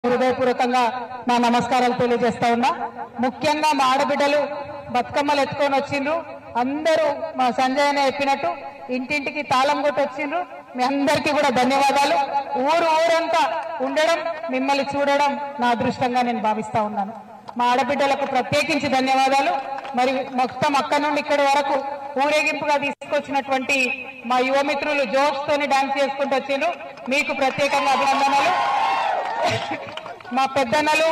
హృదయపూర్వకంగా నా నమస్కారాలు తెలియజేస్తా ఉన్నా ముఖ్యంగా మా ఆడబిడ్డలు బతుకమ్మలు ఎత్తుకొని వచ్చిండ్రు అందరూ మా సంజయ్ అనే చెప్పినట్టు ఇంటింటికి తాళం కొట్టి వచ్చిండ్రు మీ అందరికీ కూడా ధన్యవాదాలు ఊరు ఊరంతా ఉండడం మిమ్మల్ని చూడడం నా అదృష్టంగా నేను భావిస్తా ఉన్నాను మా ఆడబిడ్డలకు ప్రత్యేకించి ధన్యవాదాలు మరి మొత్తం అక్కడ నుండి ఇక్కడి వరకు ఊరేగింపుగా తీసుకొచ్చినటువంటి మా యువమిత్రులు జోష్ తోని డాన్స్ చేసుకుంటూ వచ్చిండ్రు మీకు ప్రత్యేకంగా అభినందనలు మా పెద్దన్నలు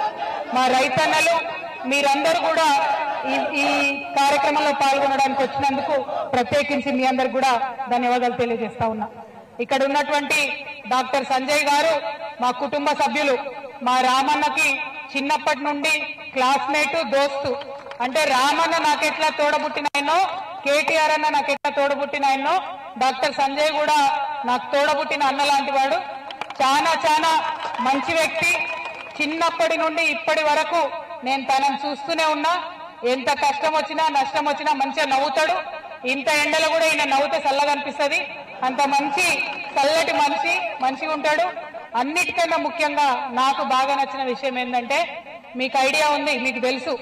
మా రైతన్నలు మీరందరూ కూడా ఈ ఈ కార్యక్రమంలో పాల్గొనడానికి వచ్చినందుకు ప్రత్యేకించి మీ అందరికి కూడా ధన్యవాదాలు తెలియజేస్తా ఉన్నా ఇక్కడ ఉన్నటువంటి డాక్టర్ సంజయ్ గారు మా కుటుంబ సభ్యులు మా రామన్నకి చిన్నప్పటి నుండి క్లాస్మేట్ దోస్తు అంటే రామన్న నాకెట్లా తోడబుట్టినాయనో కేటీఆర్ అన్న నాకెట్లా తోడబుట్టినాయనో డాక్టర్ సంజయ్ కూడా నాకు తోడబుట్టిన అన్న లాంటి వాడు చాలా చాలా మంచి వ్యక్తి చిన్నప్పటి నుండి ఇప్పటి వరకు నేను తనని చూస్తూనే ఉన్నా ఎంత కష్టం వచ్చినా నష్టం వచ్చినా మంచిగా నవ్వుతాడు ఇంత ఎండలో కూడా ఈయన నవ్వుతే చల్లగా అనిపిస్తుంది అంత మంచి చల్లటి మనిషి మంచిగా ఉంటాడు అన్నిటికన్నా ముఖ్యంగా నాకు బాగా నచ్చిన విషయం ఏంటంటే మీకు ఐడియా ఉంది మీకు తెలుసు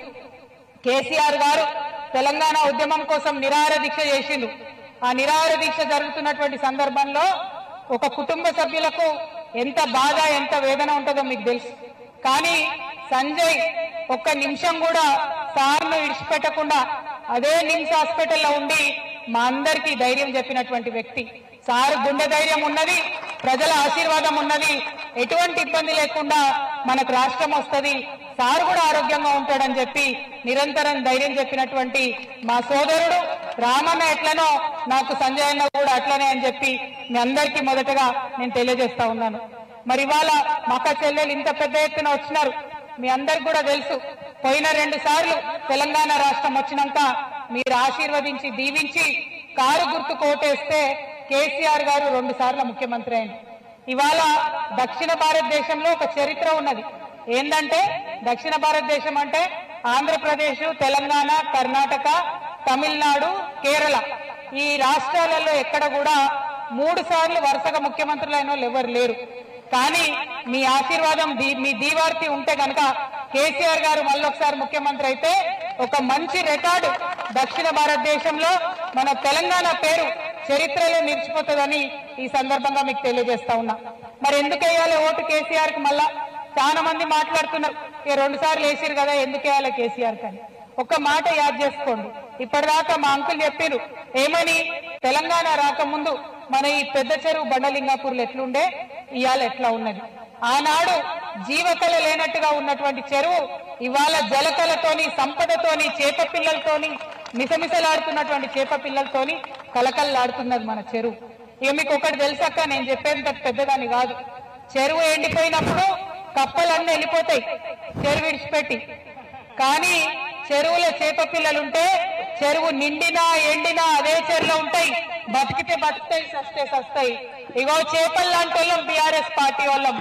కేసీఆర్ గారు తెలంగాణ ఉద్యమం కోసం నిరాహార దీక్ష చేసిండు ఆ నిరాహార దీక్ష జరుగుతున్నటువంటి సందర్భంలో ఒక కుటుంబ సభ్యులకు ఎంత బాధ ఎంత వేదన ఉంటుందో మీకు తెలుసు కానీ సంజయ్ ఒక్క నిమిషం కూడా సార్ను విడిచిపెట్టకుండా అదే నిమ్స్ హాస్పిటల్లో ఉండి మా అందరికీ ధైర్యం చెప్పినటువంటి వ్యక్తి సార్ గుండె ధైర్యం ఉన్నది ప్రజల ఆశీర్వాదం ఉన్నది ఎటువంటి ఇబ్బంది లేకుండా మనకు రాష్ట్రం వస్తది సార్ కూడా ఆరోగ్యంగా ఉంటాడని చెప్పి నిరంతరం ధైర్యం చెప్పినటువంటి మా సోదరుడు రామన్న ఎట్లనో నాకు సంజయ్ అన్న కూడా అట్లనే అని చెప్పి మీ అందరికీ మొదటగా నేను తెలియజేస్తా ఉన్నాను మరి ఇవాళ మక్క చెల్లెలు ఇంత పెద్ద ఎత్తున వచ్చినారు మీ అందరికి కూడా తెలుసు పోయిన రెండు సార్లు తెలంగాణ రాష్ట్రం వచ్చినాక మీరు ఆశీర్వదించి దీవించి కారు గుర్తు కోటేస్తే కేసీఆర్ గారు రెండు సార్లు ముఖ్యమంత్రి అయింది ఇవాళ దక్షిణ భారతదేశంలో ఒక చరిత్ర ఉన్నది ఏంటంటే దక్షిణ భారతదేశం అంటే ఆంధ్రప్రదేశ్ తెలంగాణ కర్ణాటక తమిళనాడు కేరళ ఈ రాష్ట్రాలలో ఎక్కడ కూడా మూడు సార్లు వరుసగా ముఖ్యమంత్రులైన వాళ్ళు ఎవరు లేరు కానీ మీ ఆశీర్వాదం దీ- మీ దీవార్తి ఉంటే గనక కేసీఆర్ గారు మళ్ళొకసారి ముఖ్యమంత్రి అయితే ఒక మంచి రికార్డు దక్షిణ భారతదేశంలో మన తెలంగాణ పేరు చరిత్రలో నిలిచిపోతుందని ఈ సందర్భంగా మీకు తెలియజేస్తా ఉన్నా మరి ఎందుకు వేయాలి ఓటు కేసీఆర్ కి మళ్ళా చాలా మంది మాట్లాడుతున్నారు "ఏ, రెండు సార్లు వేసిరు కదా ఎందుకు వేయాలి కేసీఆర్ కని ఒక మాట యాద్ చేసుకోండి ఇప్పటిదాకా మా అంకుల్ చెప్పారు ఏమని తెలంగాణ రాకముందు మన ఈ పెద్ద చెరువు బండలింగాపూర్లు ఎట్లుండే ఇవాళ ఎట్లా ఉన్నది ఆనాడు జీవకళ లేనట్టుగా ఉన్నటువంటి చెరువు ఇవాళ జలకళతోని సంపదతోని చేప పిల్లలతోని మిసమిసలాడుతున్నటువంటి చేప పిల్లలతోని కలకల్లాడుతున్నది మన చెరువు ఇక మీకు ఒకటి తెలుసక్క నేను చెప్పేంత పెద్దదాన్ని కాదు చెరువు ఎండిపోయినప్పుడు కప్పలన్నీ వెళ్ళిపోతాయి చెరువు విడిచిపెట్టి కానీ చెరువులో చేప పిల్లలుంటే చెరువు నిండినా ఎండినా అదే చెరువులో ఉంటాయి బతికితే బతుకుతాయి సస్తే సస్తాయి ఇగో చేపలు లాంటి వాళ్ళం బీఆర్ఎస్ పార్టీ వాళ్ళం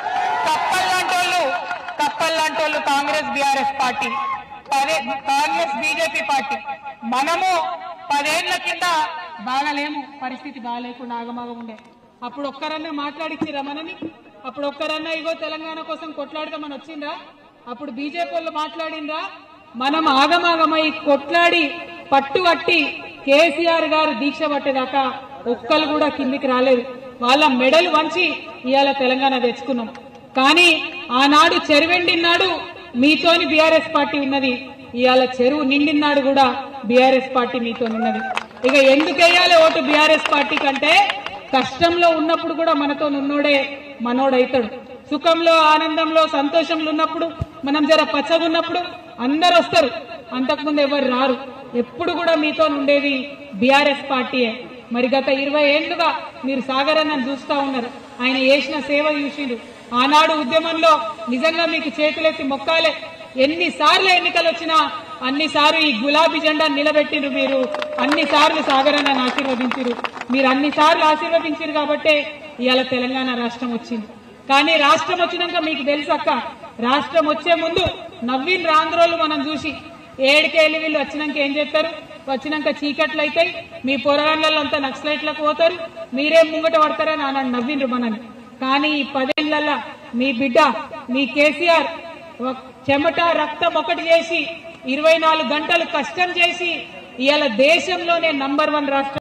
కప్పల్ లాంటి వాళ్ళు కప్పల్ లాంటి వాళ్ళు కాంగ్రెస్ బీఆర్ఎస్ పార్టీ పదే కాంగ్రెస్ బీజేపీ పార్టీ మనము పదేళ్ల కింద బాగాలేము పరిస్థితి బాగాలేకుండా ఆగమాగం ఉండే అప్పుడు ఒక్కరన్నా మాట్లాడిచ్చిరా మనని అప్పుడు ఒక్కరన్నా ఇగో తెలంగాణ కోసం కొట్లాడదామని వచ్చిండ్రా అప్పుడు బీజేపీ వాళ్ళు మాట్లాడిండ్రా మనం ఆగమాగమై కొట్లాడి పట్టుబట్టి కేసీఆర్ గారు దీక్ష పట్టేదాకా ఒక్కరు కూడా కిందికి రాలేదు వాళ్ళ మెడలు వంచి ఇవాళ తెలంగాణ తెచ్చుకున్నాం కానీ ఆనాడు చెరువెండినాడు మీతోని బీఆర్ఎస్ పార్టీ ఉన్నది ఇవాళ చెరువు నిండినాడు కూడా బీఆర్ఎస్ పార్టీ మీతో ఉన్నది ఇక ఎందుకు వేయాలి ఓటు బీఆర్ఎస్ పార్టీ కంటే కష్టంలో ఉన్నప్పుడు కూడా మనతో ఉన్నోడే మనోడైతాడు సుఖంలో ఆనందంలో సంతోషంలో ఉన్నప్పుడు మనం జర పచ్చగా ఉన్నప్పుడు అందరు వస్తారు అంతకుముందు ఎవరు రారు ఎప్పుడు కూడా మీతో ఉండేది బీఆర్ఎస్ పార్టీయే మరి గత ఇరవై ఏళ్లుగా మీరు సాగర్ అన్నను చూస్తా ఉన్నారు ఆయన చేసిన సేవ చూసిండు ఆనాడు ఉద్యమంలో నిజంగా మీకు చేతులెత్తి మొక్కాలే ఎన్నిసార్లు ఎన్నికలు వచ్చినా అన్నిసార్లు ఈ గులాబీ జెండా నిలబెట్టిరు మీరు అన్నిసార్లు సాగర్ అన్నను ఆశీర్వదించిరు మీరు అన్నిసార్లు ఆశీర్వదించారు కాబట్టే ఇవాళ తెలంగాణ రాష్ట్రం వచ్చింది కానీ రాష్ట్రం వచ్చినాక మీకు తెలుసక్క రాష్ట్రం వచ్చే ముందు నవ్విన రాంధ్రోలు మనం చూసి ఏడుకేళ్ళు వీళ్ళు వచ్చినాక ఏం చేస్తారు వచ్చినాక చీకట్లు అవుతాయి మీ పొరగాళ్ళలో అంతా నక్సలైట్లకు పోతారు మీరేం ముంగట పడతారని ఆనాడు నవ్విండ్రు మనని కానీ ఈ పదేళ్లలో మీ బిడ్డ మీ కేసీఆర్ ఒక చెమట రక్తం ఒకటి చేసి ఇరవై నాలుగు గంటలు కష్టం చేసి ఇవాళ దేశంలోనే నంబర్ వన్ రాష్ట్రం